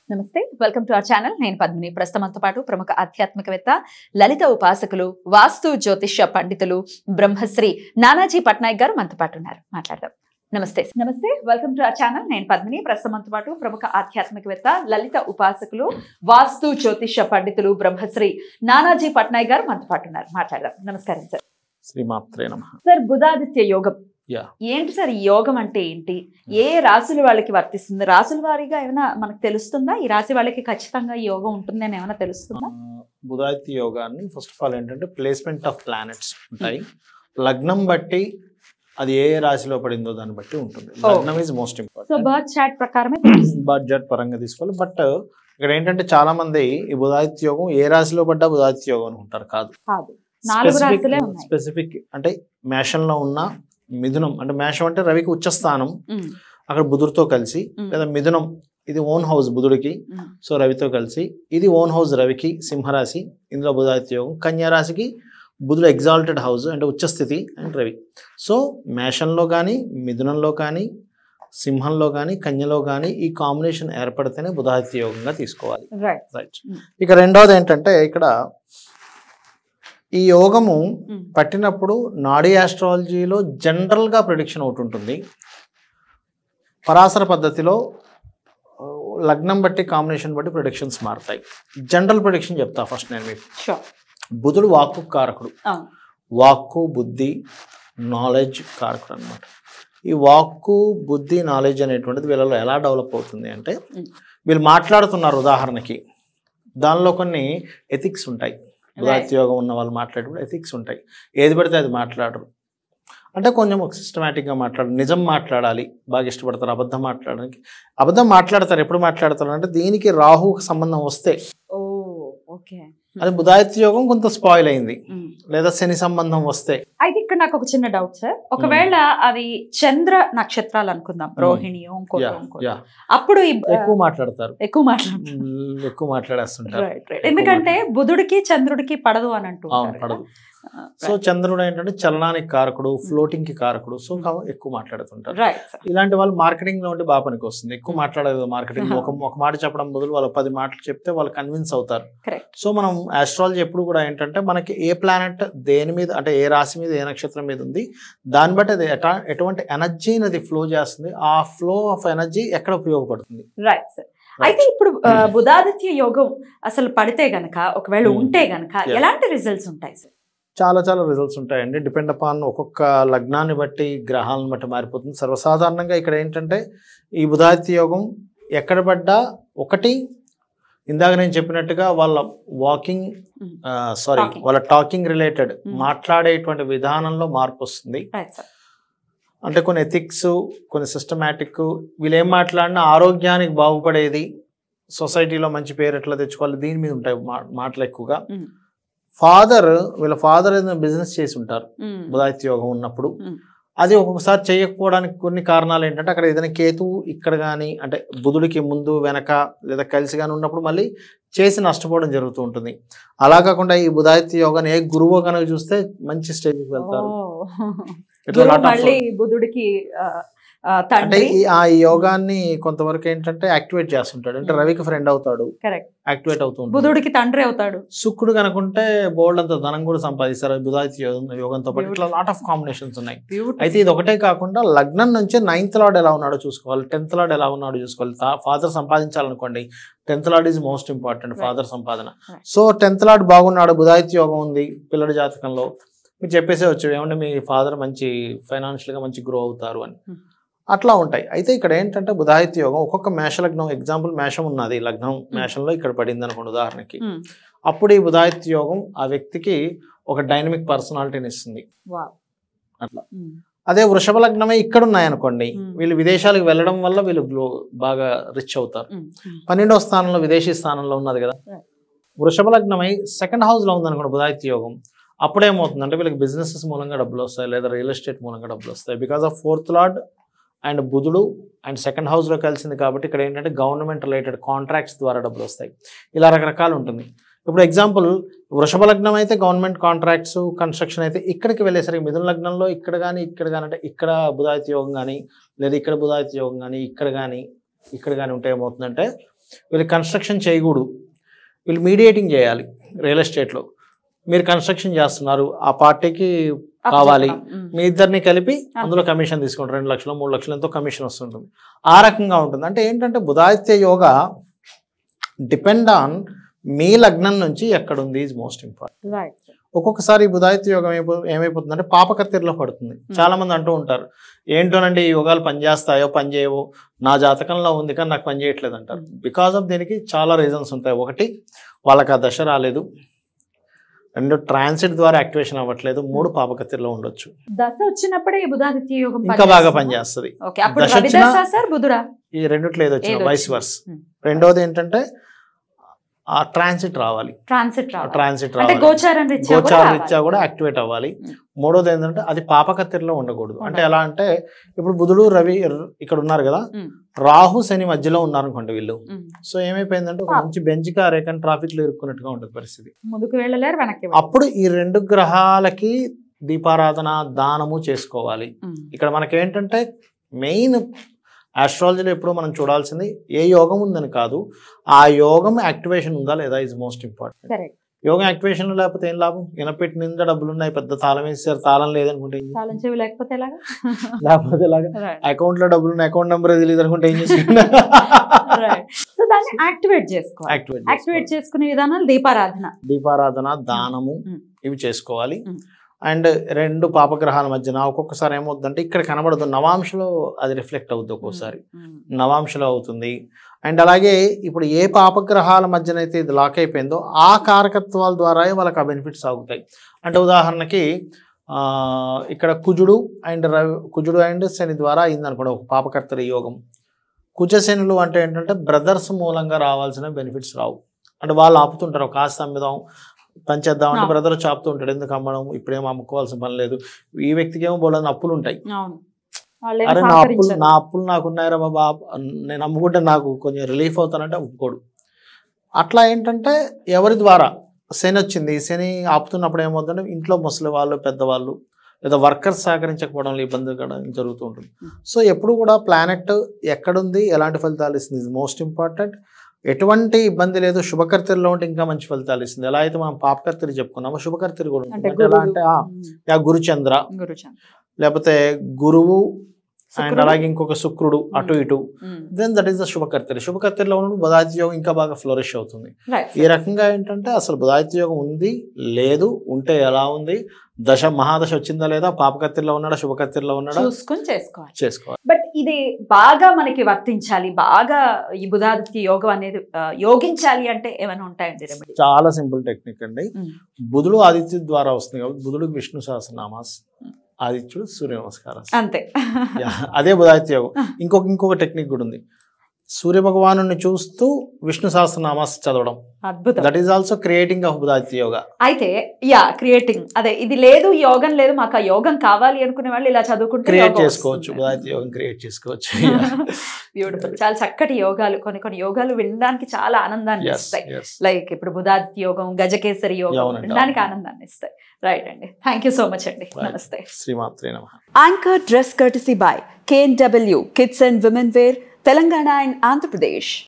నమస్తే welcome to our channel నేను పద్మిని ప్రస్తుతంతో పాటు ప్రముఖ ఆధ్యాత్మికవేత్త లలిత ఉపాసకులు వాస్తు జ్యోతిష్య పండితులు బ్రహ్మశ్రీ నానాజీ పట్నాయక్ గారు మనతో పాటు ఉన్నారు మాట్లాడదాం నమస్తే నమస్తే వెల్కమ్ టు అవర్ ఛానల్ నేను పద్మిని ప్రస్తుతంతో పాటు ప్రముఖ ఆధ్యాత్మికవేత్త లలిత ఉపాసకులు వాస్తు జ్యోతిష్య పండితులు బ్రహ్మశ్రీ నానాజీ పట్నాయక్ గారు మనతో పాటు ఉన్నారు మాట్లాడదాం నమస్కారం సార్ శ్రీమాత్రే నమ సార్ బుధాదిత్య యోగం యా ఏంటి సార్ ఈ యోగం అంటే ఏంటి ఏ రాశుల వాళ్ళకి వర్తిస్తుంది రాశుల వారీగా ఏమైనా మనకు తెలుస్తుందా ఈ రాశి వాళ్ళకి ఖచ్చితంగా ఈ యోగం ఉంటుందని ఏమైనా తెలుస్తుందా బుధాదిత్య యోగాన్ని ఫస్ట్ ఆఫ్ ఆల్ ఏంటంటే ప్లేస్మెంట్ ఆఫ్ ప్లానెట్స్ ఉంటాయి లగ్నం బట్టి అది ఏ రాశిలో పడిందో దాన్ని బట్టి ఉంటుంది Oh. లగ్నం is most so important birth chart ప్రకారమే బడ్జెట్ పరంగా తీసుకోవాలి బట్ ఇక్కడ ఏంటంటే చాలా మంది ఈ బుధాదిత్య యోగం ఏ రాశిలో పడ్డా బుధాదిత్య యోగం అనుకుంటారు కాదు కాదు నాలుగు రాశులే ఉన్నాయి స్పెసిఫిక్ అంటే మేషంలో ఉన్న మిథునం అంటే మేషం అంటే రవికి ఉచ్చస్థానం ఉమ్, అక్కడ బుధుడితో కలిసి ఉమ్, లేదా మిథునం ఇది ఓన్ హౌస్ బుధుడికి ఉమ్, సో రవితో కలిసి ఇది ఓన్ హౌస్ రవికి సింహరాశి ఇందులో బుధాదిత్య యోగం కన్యా రాశికి బుధుడు ఎగ్జాల్టెడ్ హౌస్ అంటే ఉచ్చస్థితి అండ్ రవి సో మేషంలో కానీ మిథునంలో కానీ సింహంలో కానీ కన్యలో కానీ ఈ కాంబినేషన్ ఏర్పడితేనే బుధాదిత్య యోగంగా తీసుకోవాలి రైట్ రైట్ Mm. ఇక రెండవది ఏంటంటే ఇక్కడ ఈ యోగము ఉమ్, పట్టినప్పుడు నాడీ ఆస్ట్రాలజీలో జనరల్గా ప్రిడిక్షన్ ఒకటి ఉంటుంది పరాశర పద్ధతిలో ఆ, లగ్నం బట్టి కాంబినేషన్ బట్టి ప్రిడిక్షన్స్ మారుతాయి జనరల్ ప్రిడిక్షన్ చెప్తా ఫస్ట్ నేను మీకు sure. బుధుడు వాక్కు కారకుడు అవును. వాక్కు బుద్ధి నాలెడ్జ్ కారకుడు అనమాట ఈ వాక్కు బుద్ధి నాలెడ్జ్ అనేటువంటిది వీళ్ళలో ఎలా డెవలప్ అవుతుంది అంటే Mm. వీళ్ళు మాట్లాడుతున్నారు ఉదాహరణకి దానిలో కొన్ని ఎథిక్స్ ఉంటాయి ఉదాత్యోగం ఉన్న వాళ్ళు మాట్లాడేటప్పుడు ఎథిక్స్ ఉంటాయి ఏది పడితే అది మాట్లాడరు అంటే కొంచెం ఒక సిస్టమేటిక్గా మాట్లాడు నిజం మాట్లాడాలి బాగా ఇష్టపడతారు అబద్ధం మాట్లాడడానికి అబద్ధం మాట్లాడతారు ఎప్పుడు మాట్లాడతారు అంటే దీనికి రాహుకు సంబంధం వస్తే ఓ ఓకే అది బుధాదిత్య యోగం కొంత స్పాయిల్ అయింది ఉమ్. లేదా శని సంబంధం వస్తే అయితే ఇక్కడ నాకు ఒక చిన్న డౌట్ సార్ ఒకవేళ అది చంద్ర నక్షత్రాలు అనుకుందాం రోహిణియో ఇంకోటి యా ఇంకోటి యా అప్పుడు ఈ ఎక్కువ మాట్లాడతారు ఎక్కువ మాట్లాడుతుంది మ్మ్, ఎక్కువ మాట్లాడేస్తుంటారు రైట్ రైట్ ఎందుకంటే బుధుడికి చంద్రుడికి పడదు అని అంటూ అవును పడదు సో చంద్రుడు ఏంటంటే చలనానికి కారకుడు ఫ్లోటింగ్ కి కారకుడు సో కా- ఎక్కువ మాట్లాడుతుంటారు రైట్ సార్ ఇలాంటి వాళ్ళు మార్కెటింగ్ లో ఉంటే బాగా పనికి వస్తుంది ఎక్కువ మాట్లాడదు మార్కెటింగ్ ఒక ఒక మాట చెప్పడం బదులు వాళ్ళు పది మాటలు చెప్తే వాళ్ళు కన్విన్స్ అవుతారు Correct. సో మనం ఆస్ట్రాలజీ ఎప్పుడు కూడా ఏంటంటే మనకి ఏ ప్లానెట్ దేని మీద అంటే ఏ రాశి మీద ఏ నక్షత్రం మీద ఉంది దాన్ని బట్టి అది ఎటా ఎటువంటి ఎనర్జీని అది ఫ్లో చేస్తుంది ఆ ఫ్లో ఆఫ్ ఎనర్జీ ఎక్కడ ఉపయోగపడుతుంది రైట్ సార్ అయితే ఇప్పుడు ఆ, బుధాదిత్య యోగం అసలు పడితే గనక ఒకవేళ Hmm. ఉంటే గనక Yeah. ఎలాంటి రిజల్ట్స్ ఉంటాయి సార్ చాలా చాలా రిజల్ట్స్ ఉంటాయండి డిపెండ్ అపాన్ ఒక్కొక్క లగ్నాన్ని బట్టి గ్రహాలను బట్టి మారిపోతుంది సర్వసాధారణంగా ఇక్కడ ఏంటంటే ఈ బుధాదిత్య యోగం ఎక్కడ పడ్డా ఒకటి ఇందాక నేను చెప్పినట్టుగా వాళ్ళ వాకింగ్ Mm. Sorry Talking. వాళ్ళ టాకింగ్ రిలేటెడ్ Mm. మాట్లాడేటువంటి విధానంలో మార్పు వస్తుంది రైట్ సార్ అంటే కొన్ని ఎథిక్స్ కొన్ని సిస్టమేటిక్ వీళ్ళు ఏం మాట్లాడినా ఆరోగ్యానికి బాగుపడేది సొసైటీలో మంచి పేరు ఎట్లా తెచ్చుకోవాలి దీని మీద ఉంటాయి మా- మాటలు ఎక్కువగా Mm. ఫాదర్ వీళ్ళ ఫాదర్ ఏదైనా బిజినెస్ చేసి ఉంటారు బుధాదిత్య యోగం ఉన్నప్పుడు Mm. అది ఒక్కొక్కసారి చేయకపోవడానికి కొన్ని కారణాలు ఏంటంటే అక్కడ ఏదైనా కేతు ఇక్కడ కానీ అంటే బుధుడికి ముందు వెనక లేదా కలిసి కానీ ఉన్నప్పుడు మళ్ళీ చేసి నష్టపోవడం జరుగుతూ ఉంటుంది అలా కాకుండా ఈ బుధాదిత్య యోగాన్ని ఏ గురువు కనుక చూస్తే మంచి స్టేజ్కి వెళ్తారు ఇట్లా గురువు lot of- మళ్ళీ బుధుడికి ఆ, ఆ, అంటే తండ్రి ఈ ఆ ఈ యోగాన్ని కొంతవరకు ఏంటంటే యాక్టివేట్ చేస్తుంటాడు అంటే Mm. రవికి ఫ్రెండ్ అవుతాడు కరెక్ట్ యాక్టివేట్ అవుతూ ఉంటుంది బుధుడికి తండ్రి అవుతాడు శుక్రుడు కనుకుంటే బోల్డ్ అంత ధనం కూడా సంపాదిస్తారు బుధాదిత్య యోగం- యోగంతో పాటు ఇట్లా లాట్ ఆఫ్ కాంబినేషన్స్ ఉన్నాయి అయితే ఇది ఒకటే కాకుండా లగ్నం నుంచి నైన్త్ లార్డ్ ఎలా ఉన్నాడో చూసుకోవాలి టెన్త్ లార్డ్ ఎలా ఉన్నాడో చూసుకోవాలి ఫాదర్ సంపాదించాలనుకోండి tenth lord is most important Right. Father సంపాదన Right. సో టెన్త్ లార్డ్ బాగున్నాడు బుధాదిత్య యోగం ఉంది పిల్లడి జాతకంలో మీరు చెప్పేసే వచ్చు ఏమంటే మీ ఫాదర్ మంచి ఫైనాన్షియల్గా మంచి గ్రో అవుతారు అని Hmm. అట్లా ఉంటాయి అయితే ఇక్కడ ఏంటంటే బుధాదిత్య యోగం ఒక్కొక్క మేష లగ్నం ఎగ్జాంపుల్ మేషం ఉన్నది లగ్నం మేషంలో ఇక్కడ పడింది అనుకోండి ఉదాహరణకి Hmm. అప్పుడు ఈ బుధాదిత్య యోగం ఆ వ్యక్తికి ఒక డైనమిక్ పర్సనాలిటీని ఇస్తుంది Wow. అట్లా. Hmm. అదే వృషభ లగ్నమే ఇక్కడ ఉన్నాయనుకోండి Hmm. వీళ్ళు విదేశాలకు వెళ్ళడం వల్ల వీళ్ళు గ్లో బాగా రిచ్ అవుతారు Hmm. Hmm. పన్నెండవ స్థానంలో విదేశీ స్థానంలో ఉన్నది కదా Right. వృషభ లగ్నమై సెకండ్ హౌస్ లో ఉందనుకోండి బుధాదిత్య యోగం అప్పుడేమవుతుందంటే వీళ్ళకి బిజినెసెస్ మూలంగా డబ్బులు వస్తాయి లేదా రియల్ ఎస్టేట్ మూలంగా డబ్బులు వస్తాయి because of fourth lord and బుధుడు అండ్ సెకండ్ హౌస్లో కలిసింది కాబట్టి ఇక్కడ ఏంటంటే గవర్నమెంట్ రిలేటెడ్ కాంట్రాక్ట్స్ ద్వారా డబ్బులు వస్తాయి ఇలా రకరకాలు ఉంటుంది ఇప్పుడు ఎగ్జాంపుల్ వృషభ లగ్నం అయితే గవర్నమెంట్ కాంట్రాక్ట్స్ కన్స్ట్రక్షన్ అయితే ఇక్కడికి వెళ్ళేసరికి మిథున లగ్నంలో ఇక్కడ కానీ ఇక్కడ కానీ అంటే ఇక్కడ బుధాదిత్య యోగం కానీ లేదా ఇక్కడ బుధాదిత్య యోగం కానీ ఇక్కడ కానీ ఇక్కడ కానీ ఉంటే ఏమవుతుందంటే వీళ్ళు కన్స్ట్రక్షన్ చేయకూడదు వీళ్ళు మీడియేటింగ్ చేయాలి రియల్ ఎస్టేట్లో మీరు కన్స్ట్రక్షన్ చేస్తున్నారు ఆ పార్టీకి కావాలి. ఉమ్. మీ ఇద్దరిని కలిపి అందులో కమిషన్ తీసుకుంటారు రెండు లక్షలు మూడు లక్షలు ఎంతో కమిషన్ వస్తుంటుంది ఆ రకంగా ఉంటుంది అంటే ఏంటంటే బుధాదిత్య యోగా డిపెండ్ ఆన్ మీ లగ్నం నుంచి ఎక్కడుంది ఈజ్ మోస్ట్ ఇంపార్టెంట్ రైట్ ఒక్కొక్కసారి ఈ బుధాదిత్య యోగం ఏమో ఏమైపోతుందంటే పాపకత్తిరిలో పడుతుంది చాలా మంది అంటూ ఉంటారు ఏంటోనండి ఈ యోగాలు పనిచేస్తాయో పనిచేయవో నా జాతకంలో ఉంది కానీ నాకు పని చేయట్లేదు అంటారు బికాస్ ఆఫ్ దీనికి చాలా రీజన్స్ ఉంటాయి ఒకటి వాళ్ళకి ఆ దశ రాలేదు రెండు ట్రాన్సిట్ ద్వారా యాక్టివేషన్ అవ్వట్లేదు మూడు పాపకత్తిరిలో ఉండొచ్చు దశ వచ్చినప్పుడే ఈ బుధాదిత్య యోగం ఇంకా బాగా పనిచేస్తుంది ఓకే అప్పుడు దశ రవి వచ్చినా- దశ సార్ బుధుడా ఈ రెండిట్లో ఏదో వచ్చిన ఏదో వైస్ వచ్చింది. Versa Hmm. రెండోది ఏంటంటే ఆ ట్రాన్సిట్ రావాలి ట్రాన్సిట్ రావాలి ట్రాన్సిట్ అంటే రావాలి గోచారం రీత్యా కూడా గోచార రావాలి. రీత్యా కూడా యాక్టివేట్ అవ్వాలి Hmm. మూడోది ఏంటంటే అది పాపకత్తిరిలో ఉండకూడదు అంటే ఉండాలి. ఎలా అంటే ఇప్పుడు బుధుడు రవి ర- ఇక్కడ ఉన్నారు కదా Hmm. రాహు శని మధ్యలో ఉన్నారు అనుకోండి వీళ్ళు ఉమ్. సో ఏమైపోయిందంటే ఒక పాపం. మంచి బెంచ్ కార్ ఏకన్ ట్రాఫిక్ లో ఇరుక్కున్నట్టుగా ఉంటుంది పరిస్థితి ముందుకు వెళ్ళలేరు వెనక్కి అప్పుడు ఈ రెండు గ్రహాలకి దీపారాధన దానము చేసుకోవాలి ఉమ్. ఇక్కడ మనకి ఏంటంటే మెయిన్ ఆస్ట్రాలజీలో ఎప్పుడు మనం చూడాల్సింది ఏ యోగం ఉందని కాదు ఆ యోగం యాక్టివేషన్ ఉందా లేదా ఇస్ మోస్ట్ ఇంపార్టెంట్ కరెక్ట్ యోగం యాక్టివేషన్ లేకపోతే ఏం లాభం ఇనపెట్టి నిండా డబ్బులు ఉన్నాయి పెద్ద తాళం వేసారు తాళం లేదనుకుంటే ఏం చేస్తారు? తాళం చెవి లేకపోతే ఎలాగా లేకపోతే ఇలాగా Right. అకౌంట్ లో డబ్బులు ఉన్నాయి అకౌంట్ నెంబర్ తెలియదు అనుకుంటే ఏం చేస్తారు Right. సో దాన్ని యాక్టివేట్ చేసుకోవాలి యాక్టివేట్ యాక్టివేట్ చేసుకునే విధానాలు దీపారాధన దీపారాధన దానము Mm. ఇవి చేసుకోవాలి Mm. అండ్ రెండు పాపగ్రహాల మధ్యన ఒక్కొక్కసారి ఏమవుతుందంటే ఇక్కడ కనబడదు నవాంశలో అది రిఫ్లెక్ట్ అవుతుంది ఒక్కోసారి ఉమ్. నవాంశలో అవుతుంది అండ్ అలాగే ఇప్పుడు ఏ పాపగ్రహాల మధ్యన అయితే ఇది లాక్ అయిపోయిందో ఆ కారకత్వాల ద్వారా వాళ్ళకి ఆ బెనిఫిట్స్ ఆగుతాయి అంటే ఉదాహరణకి ఆ, ఇక్కడ కుజుడు అండ్ రవి కుజుడు అండ్ శని ద్వారా అయింది అనుకోండి ఒక పాపకర్తరి యోగం కుజశనులు అంటే ఏంటంటే బ్రదర్స్ మూలంగా రావాల్సిన బెనిఫిట్స్ రావు అంటే వాళ్ళు ఆపుతుంటారు ఒక ఆస్తి అమ్ముదాం పంచేద్దాం అంటే అవును. బ్రదర్ చాపుతూ ఉంటాడు ఎందుకు అమ్మడం ఇప్పుడేం అమ్ముకోవాల్సిన పని లేదు ఈ వ్యక్తికి ఏమో బోలని అప్పులు ఉంటాయి అవును వాళ్ళేం అరే నా అప్పులు సహకరించరు. నా అప్పులు నాకు ఉన్నాయరా బాబా నేను అమ్ముకుంటే నాకు కొంచెం రిలీఫ్ అవుతానంటే ఒప్పుకోడు అట్లా ఏంటంటే ఎవరి ద్వారా శని వచ్చింది శని ఆపుతున్నప్పుడు ఏమవుతుందంటే ఇంట్లో ముసలి వాళ్ళు పెద్దవాళ్ళు లేదా వర్కర్స్ సహకరించకపోవడంలో ఇబ్బంది కూడా జరుగుతూ ఉంటుంది సో ఎప్పుడు కూడా ప్లానెట్ ఎక్కడుంది ఎలాంటి ఫలితాలు ఇస్తుంది ఇది మోస్ట్ ఇంపార్టెంట్ ఎటువంటి ఇబ్బంది లేదు శుభకర్తెల్లో ఉంటే ఇంకా మంచి ఫలితాలు ఇస్తుంది ఎలా అయితే మనం పాపకర్తెరి చెప్పుకున్నామో శుభకర్తెరి కూడా ఉంటుంది అంటే అంటే ఎలా గురువు. అంటే ఆ, ఉమ్. యా గురుచంద్ర గురుచంద్ర. లేకపోతే గురువు అండ్ శుక్రుడు. అలాగే ఇంకొక శుక్రుడు అటు ఇటు um. Then that is the శుభకర్తెరి శుభకర్తెలో ఉన్నప్పుడు బుధాదిత్య యోగం ఇంకా బాగా ఫ్లోరిష్ అవుతుంది Right. ఈ రకంగా ఏంటంటే అసలు బుధాదిత్య యోగం ఉంది లేదు ఉంటే ఎలా ఉంది దశ మహాదశ వచ్చిందా లేదా పాపకత్తిలో ఉన్నాడా శుభకత్తిలో ఉన్నాడా చూసుకొని చేసుకోవాలి చేసుకోవాలి బట్ ఇది బాగా మనకి వర్తించాలి బాగా ఈ బుధాదిత్య యోగం అనేది ఆ, యోగించాలి అంటే ఏమైనా ఉంటాయండి రెమెడీ చాలా సింపుల్ టెక్నిక్ అండి బుధుడు ఆదిత్య ద్వారా వస్తుంది కాబట్టి బుధుడు విష్ణు సహస్రనామాస్ ఆదిత్యుడు సూర్య నమస్కారం అంతే అదే బుధాదిత్య యోగం ఇంకొక ఇంకొక టెక్నిక్ కూడా ఉంది సూర్య భగవాను చూస్తూ విష్ణు సహస్రనామాస్ చదవడం అద్భుతం that is also creating of Budhaditya yoga అయితే యా క్రియేటింగ్ అదే ఇది లేదు యోగం లేదు మాకు ఆ యోగం కావాలి అనుకునే వాళ్ళు ఇలా చదువుకుంటే క్రియేట్ చేసుకోవచ్చు బుధాదిత్య యోగం క్రియేట్ చేసుకోవచ్చు బ్యూటిఫుల్ చాలా చక్కటి యోగాలు కొన్ని కొన్ని యోగాలు వినడానికి చాలా ఆనందాన్ని ఎస్ ఇస్తాయి ఎస్ లైక్ ఇప్పుడు బుధాదిత్య యోగం గజకేసరి యోగం అవునండి, వినడానికి అవును. ఆనందాన్ని ఇస్తాయి రైట్ అండి థ్యాంక్ యూ సో మచ్ అండి Right. నమస్తే శ్రీమాత్రే నమ Anchor Dress Courtesy by KNW Kids and Women Wear, Telangana and Andhra Pradesh.